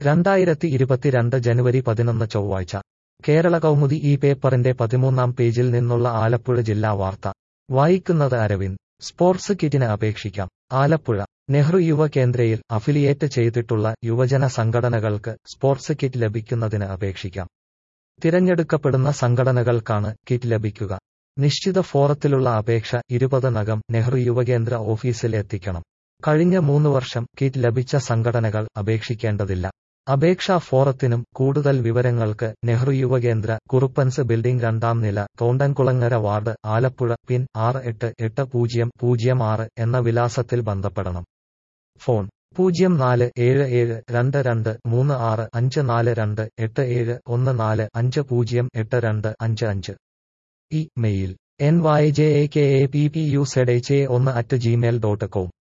രണ്ടായിരത്തി ഇരുപത്തിരണ്ട് ജനുവരി പതിനൊന്ന് ചൊവ്വാഴ്ച കേരള കൗമുദി ഈ പേപ്പറിന്റെ പതിമൂന്നാം പേജിൽ നിന്നുള്ള ആലപ്പുഴ ജില്ലാ വാർത്ത വായിക്കുന്നത് അരവിന്ദ് സ്പോർട്സ് കിറ്റിന് അപേക്ഷിക്കാം ആലപ്പുഴ നെഹ്റു യുവ കേന്ദ്രയിൽ അഫിലിയേറ്റ് ചെയ്തിട്ടുള്ള യുവജന സംഘടനകൾക്ക് സ്പോർട്സ് കിറ്റ് ലഭിക്കുന്നതിന് അപേക്ഷിക്കാം തിരഞ്ഞെടുക്കപ്പെടുന്ന സംഘടനകൾക്കാണ് കിറ്റ് ലഭിക്കുക നിശ്ചിത ഫോറത്തിലുള്ള അപേക്ഷ ഇരുപത് നകം നെഹ്റു യുവകേന്ദ്ര ഓഫീസിൽ എത്തിക്കണം കഴിഞ്ഞ മൂന്ന് വർഷം കിറ്റ് ലഭിച്ച സംഘടനകൾ അപേക്ഷിക്കേണ്ടതില്ല അപേക്ഷാ ഫോറത്തിനും കൂടുതൽ വിവരങ്ങൾക്ക് നെഹ്റു യുവകേന്ദ്ര കുറുപ്പൻസ് ബിൽഡിംഗ് രണ്ടാം നില തോണ്ടൻകുളങ്ങര വാർഡ് ആലപ്പുഴ പിൻ ആറ് എട്ട് എട്ട് പൂജ്യം പൂജ്യം ആറ് എന്ന വിലാസത്തിൽ ബന്ധപ്പെടണം ഫോൺ പൂജ്യം നാല് ഏഴ് ഏഴ് രണ്ട് രണ്ട് മൂന്ന് ആറ് അഞ്ച് നാല് രണ്ട് എട്ട് ഏഴ് ഒന്ന് നാല് അഞ്ച് പൂജ്യം എട്ട് രണ്ട് അഞ്ച് അഞ്ച് email N Y J A K A P P U Z H A ഒന്ന് അറ്റ് ജിമെയിൽ ഡോട്ട് കോം